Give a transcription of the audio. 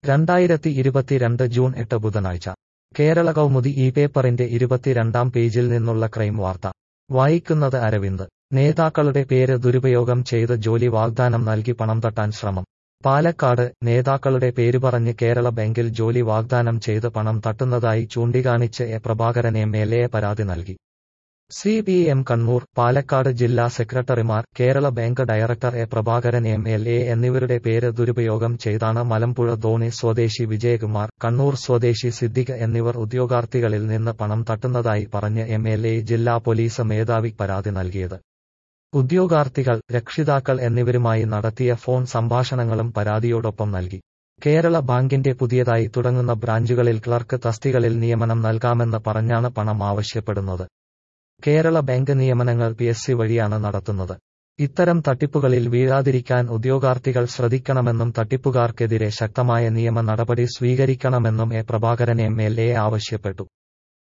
രണ്ടായിരത്തി ഇരുപത്തിരണ്ട് ജൂൺ എട്ട് ബുധനാഴ്ച കേരള കൗമുദി ഈ പേപ്പറിന്റെ ഇരുപത്തിരണ്ടാം പേജിൽ നിന്നുള്ള ക്രൈം വാർത്ത വായിക്കുന്നത് അരവിന്ദ് നേതാക്കളുടെ പേര് ദുരുപയോഗം ചെയ്ത് ജോലി വാഗ്ദാനം നൽകി പണം തട്ടാൻ ശ്രമം പാലക്കാട് നേതാക്കളുടെ പേര് പറഞ്ഞ് കേരള ബാങ്കിൽ ജോലി വാഗ്ദാനം ചെയ്ത് പണം തട്ടുന്നതായി ചൂണ്ടിക്കാണിച്ച് A Prabhakaran M L A പരാതി നൽകി C P M Kannur Palakkad ജില്ലാ സെക്രട്ടറിമാർ Kerala bank director A Prabhakaran M L A എന്നിവരുടെ പേര് ദുരുപയോഗം ചെയ്താണ് മലമ്പുഴ ധോണി സ്വദേശി വിജയകുമാർ കണ്ണൂർ സ്വദേശി സിദ്ദിഖ് എന്നിവർ ഉദ്യോഗാർത്ഥികളിൽ നിന്ന് പണം തട്ടുന്നതായി പറഞ്ഞ് എം എൽ എ ജില്ലാ പോലീസ് മേധാവി പരാതി നൽകിയത് ഉദ്യോഗാർത്ഥികൾ രക്ഷിതാക്കൾ എന്നിവരുമായി നടത്തിയ ഫോൺ സംഭാഷണങ്ങളും പരാതിയോടൊപ്പം നൽകി കേരള ബാങ്കിന്റെ പുതിയതായി തുടങ്ങുന്ന ബ്രാഞ്ചുകളിൽ ക്ലർക്ക് തസ്തികളിൽ നിയമനം നൽകാമെന്ന് പറഞ്ഞാണ് പണം ആവശ്യപ്പെടുന്നത് കേരള ബാങ്ക് നിയമനങ്ങൾ പി എസ് സി വഴിയാണ് നടത്തുന്നത് ഇത്തരം തട്ടിപ്പുകളിൽ വീഴാതിരിക്കാൻ ഉദ്യോഗാർത്ഥികൾ ശ്രദ്ധിക്കണമെന്നും തട്ടിപ്പുകാർക്കെതിരെ ശക്തമായ നിയമ നടപടി സ്വീകരിക്കണമെന്നും A Prabhakaran M L A ആവശ്യപ്പെട്ടു